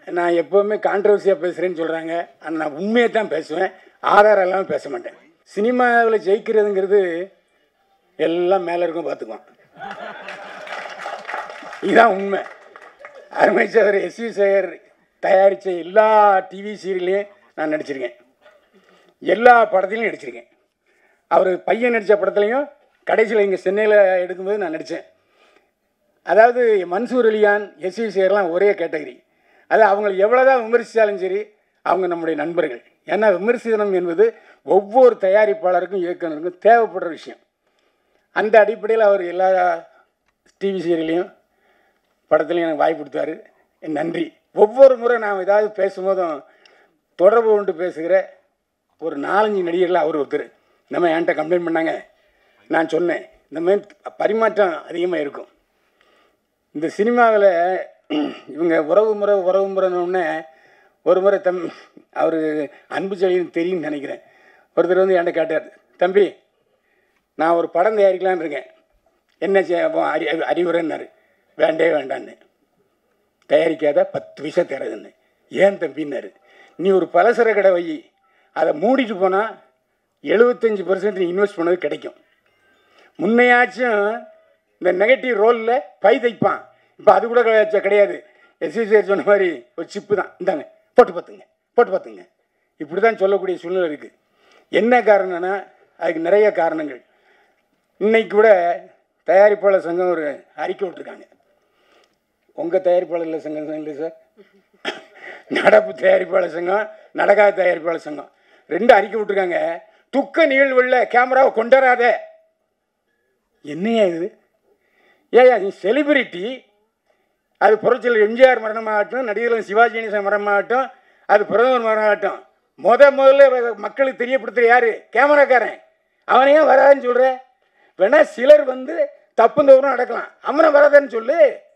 நான் எப்போவுமே கான்ட்ரவர்சியாக பேசுகிறேன்னு சொல்கிறாங்க ஆனால் நான் உண்மையை தான் பேசுவேன் ஆதாரம் இல்லாமல் பேச மாட்டேன் சினிமாவில் ஜெயிக்கிறதுங்கிறது எல்லாம் மேலே இருக்கும் பார்த்துக்குவான் இதுதான் உண்மை அருமை சேகர் எஸ் வி சேகர் தயாரித்த எல்லா டிவி சீரியல்லையும் நான் நடிச்சிருக்கேன் எல்லா படத்துலையும் நடிச்சிருக்கேன் அவர் பையன் நடித்த படத்துலையும் கடைசியில் இங்கே சென்னையில் எடுக்கும்போது நான் நடித்தேன் அதாவது மன்சூர் அலியான் எஸ் வி சேகர்லாம் ஒரே கேட்டகரி அது அவங்களை எவ்வளோதான் விமர்சித்தாலும் சரி அவங்க நம்முடைய நண்பர்கள் ஏன்னா விமர்சனம் என்பது ஒவ்வொரு தயாரிப்பாளருக்கும் இயக்குனருக்கும் தேவைப்படுற விஷயம் அந்த அடிப்படையில் அவர் எல்லா டிவி சீரியல்லையும் படத்துலையும் எனக்கு வாய்ப்பு கொடுத்தாரு என் நன்றி ஒவ்வொரு முறை நான் ஏதாவது பேசும்போதும் தொடர்பு கொண்டு பேசுகிற ஒரு நாலஞ்சு நடிகர்கள் அவர் ஒருத்தர் நம்ம என்கிட்ட கம்ப்ளைண்ட் பண்ணாங்க நான் சொன்னேன் இந்த மாதிரி பரிமாற்றம் அதிகமாக இருக்கும் இந்த சினிமாவில் இவங்க உறவு முறை உறவு முறைன்னொடனே ஒரு முறை தம் அவர் அன்பு செழின்னு தெரியும்னு நினைக்கிறேன் ஒருத்தர் வந்து என்கிட்ட கேட்டார் தம்பி நான் ஒரு படம் தயாரிக்கலான்னு இருக்கேன் என்ன செய்ய அப்போ அறி அறிவுரைன்னாரு வேண்டே வேண்டான்னு தயாரிக்காத பத்து பைசா தரதுன்னு ஏன் தம்பின்னாரு நீ ஒரு பலசர கடை வை அதை மூடிட்டு போனால் எழுபத்தஞ்சி பர்சன்ட் நீ இன்வெஸ்ட் பண்ணது கிடைக்கும் முன்னையாச்சும் இந்த நெகட்டிவ் ரோலில் பை தைப்பான் இப்போ அது கூட கிடையாது கிடையாது எஸ்எஸ்ஆர் சொன்ன மாதிரி ஒரு சிப்பு தான் இந்தாங்க போட்டு பார்த்துங்க போட்டு பார்த்துங்க இப்படி தான் சொல்லக்கூடிய சூழ்நிலை இருக்குது என்ன காரணம்னா அதுக்கு நிறைய காரணங்கள் இன்னைக்கு கூட தயாரிப்பாளர் சங்கம் ஒரு அறிக்கை விட்டுருக்காங்க உங்கள் தயாரிப்பாளர் சங்கம் இல்லை சார் நடப்பு தயாரிப்பாளர் சங்கம் நடக்காத தயாரிப்பாளர் சங்கம் ரெண்டு அறிக்கை விட்டுருக்காங்க துக்க நிகழ்வுகளில் கேமராவை கொண்டாடாத என்னையா இது ஏயா நீ செலிபிரிட்டி அது புரட்சியில் எம்ஜிஆர் மரணமாகட்டும் நடிகர்கள் சிவாஜி கணேசன் மரணமாகட்டும் அது பிரதமர் மரணமாகட்டும் முத முதல்ல மக்களுக்கு தெரியப்படுத்துகிற யார் கேமராக்காரன் அவனே வராதுன்னு சொல்கிற வேணா சிலர் வந்து தப்பு தவறும் நடக்கலாம் அவனை வராதுன்னு சொல்லு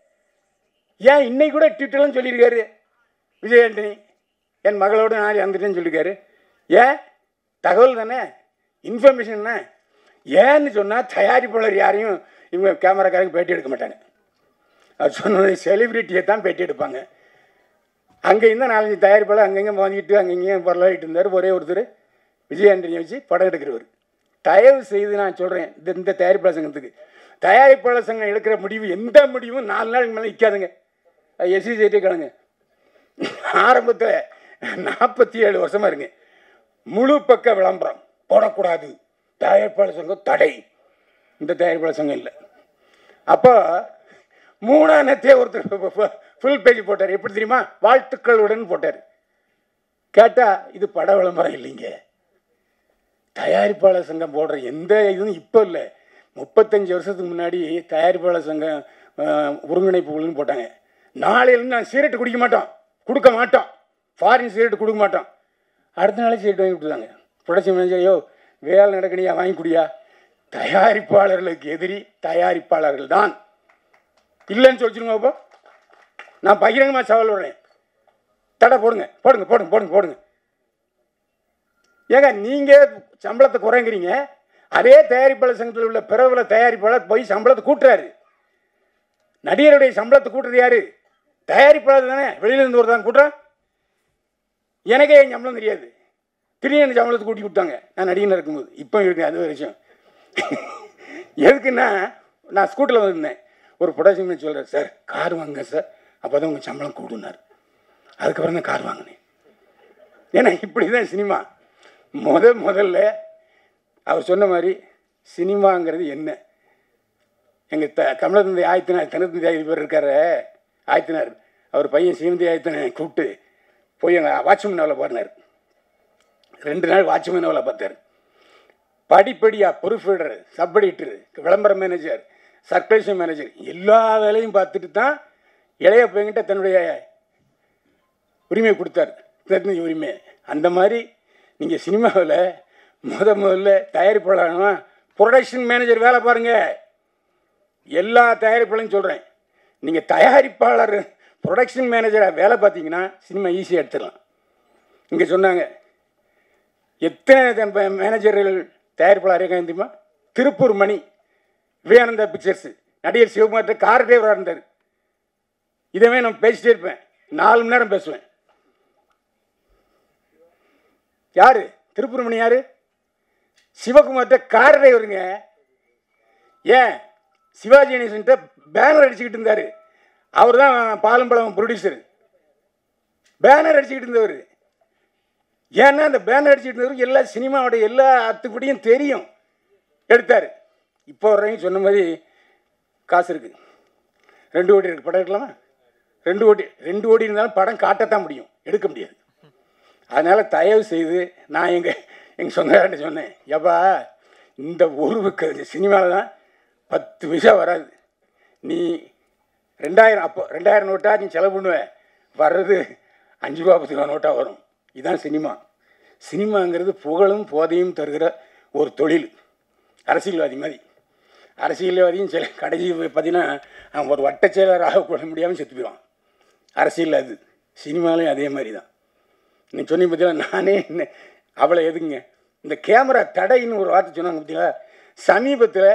ஏன் இன்னைக்கு கூட ட்விட்டர்லாம் சொல்லியிருக்காரு விஜயாண்டனி என் மகளோடு நான் இறந்துட்டேன்னு சொல்லியிருக்காரு ஏன் தகவல் தானே இன்ஃபர்மேஷன் என்ன ஏன்னு சொன்னால் தயாரிப்பாளர் யாரையும் இவங்க கேமராக்காரங்க பேட்டி எடுக்க மாட்டாங்க அவர் சொன்னது செலிபிரிட்டியை தான் பேட்டி எடுப்பாங்க அங்கேயும் தான் நாலஞ்சு தயாரிப்பாளர் அங்கங்கே வாங்கிட்டு அங்கங்கேயும் பொருளாகிட்டு இருந்தார் ஒரே ஒருத்தர் விஜயாண்டனியை வச்சு படம் எடுக்கிறவர் தயவு செய்து நான் சொல்கிறேன் இந்த இந்த தயாரிப்பாளர் சங்கத்துக்கு தயாரிப்பாளர் சங்கம் எடுக்கிற முடிவு எந்த முடிவும் நாலு நாளுக்கு மேலே நிற்காதுங்க எஸ்சி சைட்டே கிளங்க ஆரம்பத்தில் நாற்பத்தி ஏழு வருஷமாக இருங்க முழு பக்க விளம்பரம் போடக்கூடாது தயாரிப்பாளர் சங்கம் தடை இந்த தயாரிப்பாளர் சங்கம் இல்லை அப்போ மூணாம் நேரத்தையே ஒருத்தர் ஃபுல் பேஜ் போட்டார் எப்படி தெரியுமா வாழ்த்துக்களுடன் போட்டார் கேட்டால் இது பட விளம்பரம் இல்லைங்க தயாரிப்பாளர் சங்கம் போடுற எந்த இதுவும் இப்போ இல்லை முப்பத்தஞ்சு வருஷத்துக்கு முன்னாடி தயாரிப்பாளர் சங்கம் அஹ், ஒருங்கிணைப்பு குழுன்னு போட்டாங்க நாளையிலேருந்து நான் சீரட்டு குடிக்க மாட்டோம் கொடுக்க மாட்டோம் ஃபாரின் சீரட்டு கொடுக்க மாட்டோம் அடுத்த நாளே சீரட்டு வாங்கி கொடுத்தாங்க ப்ரொடக்ஷன் மேனேஜர் யோ வேலை நடக்கணியா வாங்கி குடியா தயாரிப்பாளர்களுக்கு எதிரி தயாரிப்பாளர்கள் தான் இல்லைன்னு சொல்லிச்சிருங்க அப்போ நான் பகிரங்கமாக சவால் விடுறேன் தடை போடுங்க போடுங்க போடுங்க போடுங்க போடுங்க ஏங்க நீங்கள் சம்பளத்தை குறைங்கிறீங்க அதே தயாரிப்பாளர் சங்கத்தில் உள்ள பிறகுல தயாரிப்பாளர் போய் சம்பளத்தை கூட்டுறாரு நடிகருடைய சம்பளத்தை கூட்டுறது யாரு தயாரிப்பாளர் தானே வெளியிலேருந்து ஒருத்தன் கூட்டுறான் எனக்கே என் சம்பளம் தெரியாது திடீர்னு எனக்கு சம்பளத்தை கூட்டி விட்டாங்க நான் நடிகனாக இருக்கும்போது இப்போ இருக்கு அது ஒரு விஷயம் எதுக்குன்னா நான் ஸ்கூட்டரில் வந்திருந்தேன் ஒரு ப்ரொடக்ஷன் சொல்கிறேன் சார் கார் வாங்க சார் அப்போ தான் உங்கள் சம்பளம் கூடுனார் அதுக்கப்புறம் தான் கார் வாங்கினேன் ஏன்னா இப்படி தான் சினிமா முத முதல்ல அவர் சொன்ன மாதிரி சினிமாங்கிறது என்ன எங்கள் த கமலத்தந்தை ஆயத்தினார் தனத்தந்தை பேர் இருக்காரு ஆயத்தினார் அவர் பையன் சீமந்தி ஆயத்தனை கூப்பிட்டு போய் எங்கள் வாட்ச்மேன் வேலை பாடினார் ரெண்டு நாள் வாட்ச்மேன் வேலை பார்த்தார் படிப்படியாக ப்ரூஃப் ரீடர் சப் எடிட்டர் விளம்பர மேனேஜர் சர்க்குலேஷன் மேனேஜர் எல்லா வேலையும் பார்த்துட்டு தான் இளைய பையன்கிட்ட தன்னுடைய உரிமையை கொடுத்தார் பிரதிநிதி உரிமை அந்த மாதிரி நீங்கள் சினிமாவில் முத முதல்ல தயாரிப்பாளர்னா ப்ரொடக்ஷன் மேனேஜர் வேலை பாருங்கள் எல்லா தயாரிப்பாளரும் சொல்கிறேன் நீங்கள் தயாரிப்பாளர் ப்ரொடக்ஷன் மேனேஜராக வேலை பார்த்தீங்கன்னா சினிமா ஈஸியாக எடுத்துடலாம் இங்கே சொன்னாங்க எத்தனை த- மேனேஜர்கள் தயாரிப்பாளர் இருக்காங்க தெரியுமா திருப்பூர் மணி விவேகானந்தா பிக்சர்ஸ் நடிகர் சிவகுமார்கிட்ட கார் டிரைவராக இருந்தார் இதவே நான் பேசிட்டே இருப்பேன் நாலு மணி நேரம் பேசுவேன் யாரு திருப்புரமணி யாரு சிவகுமார்கிட்ட கார் டிரைவருங்க ஏன் சிவாஜி கணேசன்கிட்ட பேனர் அடிச்சுக்கிட்டு இருந்தார் அவர் தான் பாலம்பழம் ப்ரொடியூசர் பேனர் அடிச்சுக்கிட்டு இருந்தவர் ஏன்னா அந்த பேனர் அடிச்சுக்கிட்டு இருந்தவர் எல்லா சினிமாவோட எல்லா அத்துப்படியும் தெரியும் எடுத்தார் இப்போ வரையும் சொன்ன மாதிரி காசு இருக்குது ரெண்டு கோடி இருக்கு படம் எடுக்கலாமா ரெண்டு கோடி ரெண்டு கோடி இருந்தாலும் படம் காட்டத்தான் முடியும் எடுக்க முடியாது அதனால் தயவு செய்து நான் எங்கள் எங்கள் சொந்தக்காரன்ட்ட சொன்னேன் ஏப்பா இந்த ஒரு சினிமாவில் தான் பத்து பைசா வராது நீ ரெண்டாயிரம் அப்போ ரெண்டாயிரம் நோட்டா நீ செலவு பண்ணுவ வர்றது அஞ்சு ரூபா பத்து ரூபா நோட்டாக வரும் இதுதான் சினிமா சினிமாங்கிறது புகழும் போதையும் தருகிற ஒரு தொழில் அரசியல்வாதி மாதிரி அரசியல்வாதியும் சில கடைசி பார்த்தீங்கன்னா அவன் ஒரு வட்ட செயலராக கூட முடியாமல் செத்து போயிடுவான் அரசியல் அது சினிமாலையும் அதே மாதிரி தான் நீ சொன்னீங்க பார்த்தீங்களா நானே என்ன அவளை எதுங்க இந்த கேமரா தடைன்னு ஒரு வார்த்தை சொன்னாங்க பார்த்தீங்களா சமீபத்தில்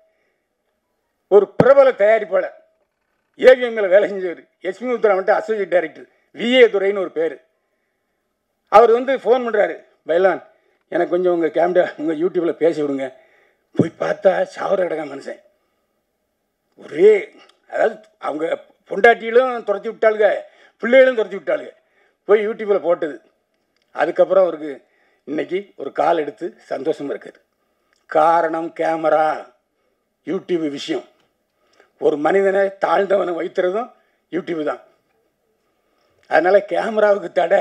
ஒரு பிரபல தயாரிப்பாளர் ஏவிஎம்மில் வேலை செஞ்சவர் எஸ்மி உத்தரா வந்துட்டு அசோசியேட் டைரக்டர் விஏ துரைன்னு ஒரு பேர் அவர் வந்து ஃபோன் பண்ணுறாரு பைலான் எனக்கு கொஞ்சம் உங்கள் கேமரா உங்கள் யூடியூப்பில் பேசி விடுங்க போய் பார்த்தா சாவர கிடக்க மனுஷன் ஒரே அதாவது அவங்க பொண்டாட்டியிலும் துரத்தி விட்டாளுங்க பிள்ளைகளும் துரத்தி விட்டாளுங்க போய் யூடியூப்பில் போட்டது அதுக்கப்புறம் அவருக்கு இன்னைக்கு ஒரு கால் எடுத்து சந்தோஷமாக இருக்காரு காரணம் கேமரா யூடியூப் விஷயம் ஒரு மனிதனை தாழ்ந்தவனை வைத்துறதும் யூடியூப் தான் அதனால் கேமராவுக்கு தடை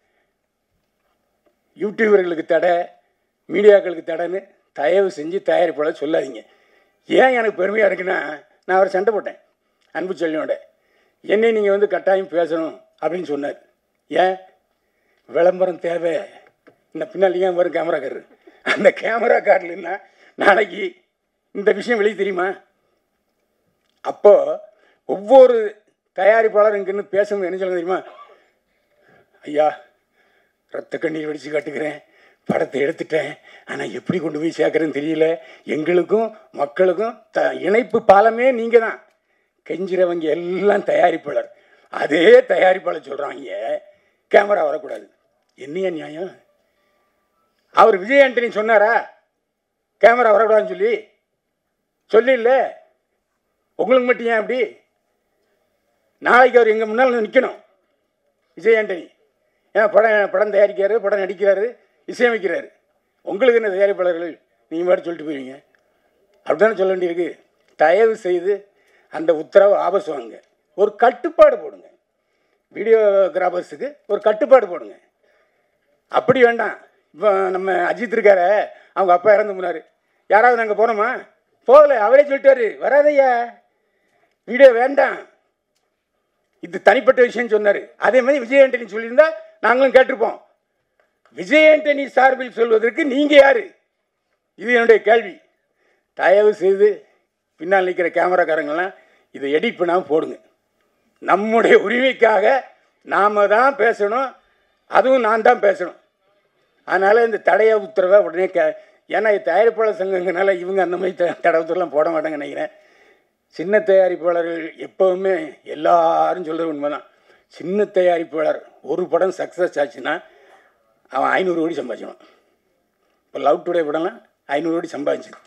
யூடியூபர்களுக்கு தடை மீடியாக்களுக்கு தடைன்னு தயவு செஞ்சு தயாரிப்பாளர் சொல்லாதீங்க ஏன் எனக்கு பெருமையாக இருக்குன்னா நான் அவரை சண்டை போட்டேன் அன்பு செல்லியோட என்னை நீங்கள் வந்து கட்டாயம் பேசணும் அப்படின்னு சொன்னார் ஏன் விளம்பரம் தேவை இந்த பின்னால் ஏன் வரும் கேமரா காரரு அந்த கேமரா கார்டுலன்னா நாளைக்கு இந்த விஷயம் வெளியே தெரியுமா அப்போ ஒவ்வொரு தயாரிப்பாளர் இங்கேருந்து பேசணும் என்ன சொல்ல தெரியுமா ஐயா ரத்த கண்ணீர் வெடிச்சு காட்டுக்கிறேன் படத்தை எடுத்துட்டேன் ஆனால் எப்படி கொண்டு போய் சேர்க்குறேன்னு தெரியல எங்களுக்கும் மக்களுக்கும் த இணைப்பு பாலமே நீங்கள் தான் கெஞ்சிறவங்க எல்லாம் தயாரிப்பாளர் அதே தயாரிப்பாளர் சொல்கிறாங்க கேமரா வரக்கூடாது என்னையா நியாயம் அவர் விஜய் ஆண்டனி சொன்னாரா கேமரா வரக்கூடாதுன்னு சொல்லி சொல்லி இல்லை உங்களுக்கு மட்டும் ஏன் அப்படி நாளைக்கு அவர் எங்கள் முன்னால் நிற்கணும் விஜய் ஆண்டனி ஏன்னா படம் படம் தயாரிக்கிறாரு படம் நடிக்கிறாரு இசையமைக்கிறாரு உங்களுக்கு என்ன தயாரிப்பாளர்கள் நீங்கள் மட்டும் சொல்லிட்டு போயிருவீங்க அப்படிதானே சொல்ல வேண்டியிருக்கு தயவு செய்து அந்த உத்தரவு ஆபஸ் வாங்க ஒரு கட்டுப்பாடு போடுங்க வீடியோகிராஃபர்ஸுக்கு ஒரு கட்டுப்பாடு போடுங்க அப்படி வேண்டாம் இப்போ நம்ம அஜித் இருக்கார அவங்க அப்பா இறந்து போனார் யாராவது நாங்கள் போனோமா போகல அவரே சொல்லிட்டாரு வராதையா வீடியோ வேண்டாம் இது தனிப்பட்ட விஷயம் சொன்னார் அதே மாதிரி விஜய் ஆண்டனி சொல்லியிருந்தா நாங்களும் கேட்டிருப்போம் விஜய் ஆண்டனி சார்பில் சொல்வதற்கு நீங்கள் யார் இது என்னுடைய கேள்வி தயவு செய்து பின்னால் நிற்கிற கேமராக்காரங்களாம் இதை எடிட் பண்ணாமல் போடுங்க நம்முடைய உரிமைக்காக நாம் தான் பேசணும் அதுவும் நான் தான் பேசணும் அதனால் இந்த தடைய உத்தரவை உடனே கே ஏன்னா இது தயாரிப்பாளர் சங்கங்கனால இவங்க அந்த மாதிரி த- தடை உத்தரவுலாம் போட மாட்டாங்கன்னு நினைக்கிறேன் சின்ன தயாரிப்பாளர்கள் எப்போவுமே எல்லாரும் சொல்கிறது உண்மைதான் சின்ன தயாரிப்பாளர் ஒரு படம் சக்ஸஸ் ஆச்சுன்னா அவன் ஐநூறு கோடி சம்பாதிச்சிடுவான் இப்போ லவ் டுடே படம்லாம் ஐநூறு கோடி சம்பாதிச்சு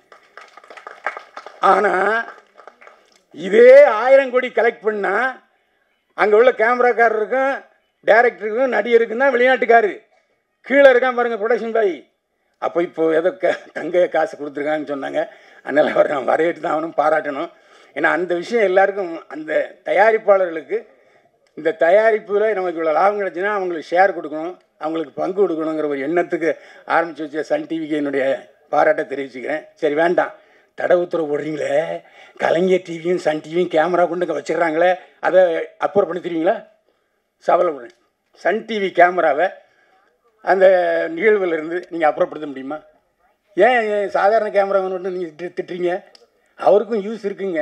ஆனால் இதே ஆயிரம் கோடி கலெக்ட் பண்ணால் அங்கே உள்ள கேமராக்காரருக்கும் டைரக்டருக்கும் நடிகருக்கும் தான் வெளிநாட்டுக்காரு கீழே இருக்கான் பாருங்க ப்ரொடக்ஷன் பாய் அப்போ இப்போ ஏதோ க தங்க காசு கொடுத்துருக்காங்கன்னு சொன்னாங்க அதனால் அவர் நான் வரவேற்று தான் அவனும் பாராட்டணும் ஏன்னா அந்த விஷயம் எல்லாருக்கும் அந்த தயாரிப்பாளர்களுக்கு இந்த தயாரிப்பில் நமக்கு இவ்வளோ லாபம் கிடைச்சுன்னா அவங்களுக்கு ஷேர் கொடுக்கணும் அவங்களுக்கு பங்கு கொடுக்கணுங்கிற ஒரு எண்ணத்துக்கு ஆரம்பித்து வச்ச சன் டிவிக்கு என்னுடைய பாராட்டை தெரிவிச்சுக்கிறேன் சரி வேண்டாம் தடை உத்தரவு போடுறீங்களே கலைஞர் டிவியும் சன் டிவியும் கேமரா கொண்டு இங்கே வச்சுக்கிறாங்களே அதை அப்புறம் பண்ணி தருவீங்களா சவால் பண்ணுறேன் சன் டிவி கேமராவை அந்த நிகழ்வுல இருந்து நீங்கள் அப்புறப்படுத்த முடியுமா ஏன் ஏன் சாதாரண கேமரா மட்டும் நீங்கள் திட்டுறீங்க அவருக்கும் யூஸ் இருக்குங்க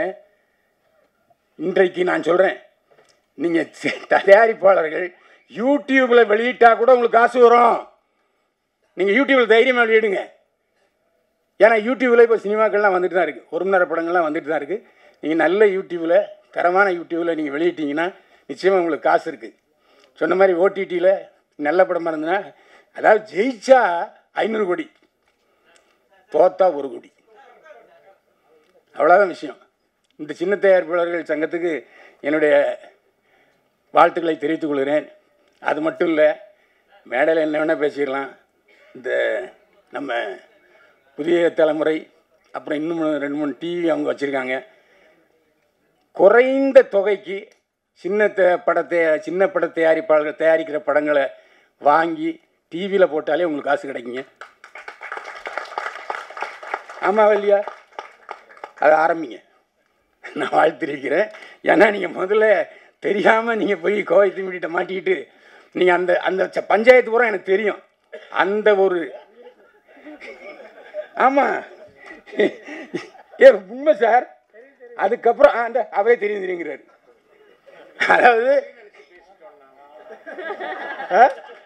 இன்றைக்கு நான் சொல்கிறேன் நீங்கள் தயாரிப்பாளர்கள் யூடியூப்பில் வெளியிட்டா கூட உங்களுக்கு காசு வரும் நீங்கள் யூடியூப்பில் தைரியமாக வெளியிடுங்க ஏன்னா யூடியூப்பில் இப்போ சினிமாக்கள்லாம் வந்துட்டு தான் இருக்குது ஒரு மணி நேர படங்கள்லாம் வந்துட்டு தான் இருக்குது நீங்கள் நல்ல யூடியூப்பில் தரமான யூடியூப்பில் நீங்கள் வெளியிட்டீங்கன்னா நிச்சயமாக உங்களுக்கு காசு இருக்குது சொன்ன மாதிரி ஓடிடியில் நல்ல படமாக இருந்ததுன்னா அதாவது ஜெயிச்சா ஐநூறு கோடி தோத்தா ஒரு கோடி அவ்வளோதான் விஷயம் இந்த சின்ன தயாரிப்பாளர்கள் சங்கத்துக்கு என்னுடைய வாழ்த்துக்களை தெரிவித்துக் கொள்கிறேன் அது மட்டும் இல்லை மேடையில் என்ன வேணால் பேசிடலாம் இந்த நம்ம புதிய தலைமுறை அப்புறம் இன்னும் ரெண்டு மூணு டிவி அவங்க வச்சுருக்காங்க குறைந்த தொகைக்கு சின்ன த படத்தை சின்ன பட தயாரிப்பாளர்கள் தயாரிக்கிற படங்களை வாங்கி டிவியில் போட்டாலே உங்களுக்கு காசு கிடைக்குங்க ஆமாம் இல்லையா அதை ஆரம்பிங்க நான் வாழ்த்திருக்கிறேன் ஏன்னா நீங்கள் முதல்ல தெரியாமல் நீங்கள் போய் கோவை திமிட்ட மாட்டிக்கிட்டு நீங்கள் அந்த அந்த ச- பஞ்சாயத்து பூரா எனக்கு தெரியும் அந்த ஒரு ஆமாம் ஏ உண்மை சார் அதுக்கப்புறம் ஆ, அந்த அவரே தெரியும் தெரியுங்கிறாரு அதாவது ஆ?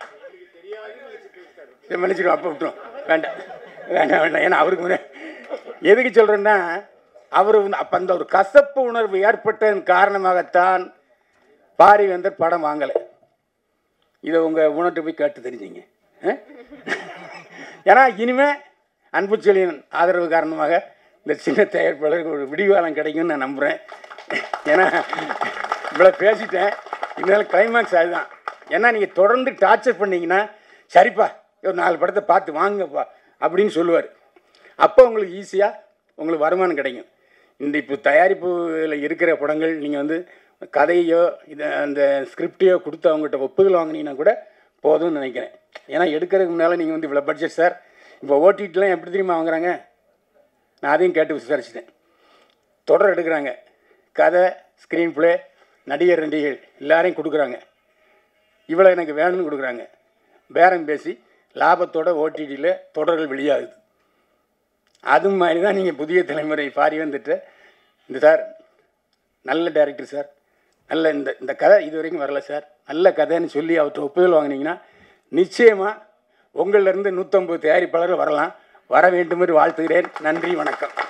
சரி, மன்னிச்சிடும் அப்போ விட்டுரும் வேண்டாம் வேண்டாம் வேண்டாம் ஏன்னா அவருக்கு முன்னே எதுக்கு சொல்கிறேன்னா அவர் வந்து அப்போ அந்த ஒரு கசப்பு உணர்வு ஏற்பட்டதன் காரணமாகத்தான் பாரிவேந்தர் படம் வாங்கலை இதை உங்கள் உணர்ட்டு போய் கேட்டு தெரிஞ்சிங்க ஆ? ஏன்னா இனிமே அன்பு செழியன் ஆதரவு காரணமாக இந்த சின்ன தயாரிப்பாளருக்கு ஒரு விடிவாளம் கிடைக்கும்னு நான் நம்புகிறேன் ஏன்னா இவ்வளோ பேசிட்டேன் இருந்தாலும் கிளைமேக்ஸ் அதுதான் ஏன்னா நீங்கள் தொடர்ந்து டார்ச்சர் பண்ணீங்கன்னா சரிப்பா ஒரு நாலு படத்தை பார்த்து வாங்கப்பா அப்படின்னு சொல்லுவார் அப்போ உங்களுக்கு ஈஸியாக உங்களுக்கு வருமானம் கிடைக்கும் இந்த இப்போ தயாரிப்புல இருக்கிற படங்கள் நீங்கள் வந்து கதையோ இதை அந்த ஸ்கிரிப்டையோ கொடுத்து அவங்ககிட்ட ஒப்புதல் வாங்கினீங்கன்னா கூட போதும்னு நினைக்கிறேன் ஏன்னா எடுக்கிறதுக்கு முன்னால் நீங்கள் வந்து இவ்வளோ பட்ஜெட் சார் இப்போ ஓடிடிலாம் எப்படி தெரியுமா வாங்குறாங்க நான் அதையும் கேட்டு விசாரிச்சிட்டேன் தொடர் எடுக்கிறாங்க கதை ஸ்க்ரீன் ப்ளே நடிகர் நடிகைகள் எல்லாரையும் கொடுக்குறாங்க இவ்வளோ எனக்கு வேணும்னு கொடுக்குறாங்க பேரம் பேசி லாபத்தோட ஓடிடியில் தொடர்கள் வெளியாகுது அது மாதிரி தான் நீங்கள் புதிய தலைமுறை பாரி வந்துட்டு இந்த சார் நல்ல டைரக்டர் சார் நல்ல இந்த இந்த கதை இது வரைக்கும் வரல சார் நல்ல கதைன்னு சொல்லி அவர்கிட்ட ஒப்புதல் வாங்கினீங்கன்னா நிச்சயமாக உங்களிலிருந்து நூற்றம்பது தயாரிப்பாளர்கள் வரலாம் வர வேண்டும் என்று வாழ்த்துகிறேன் நன்றி வணக்கம்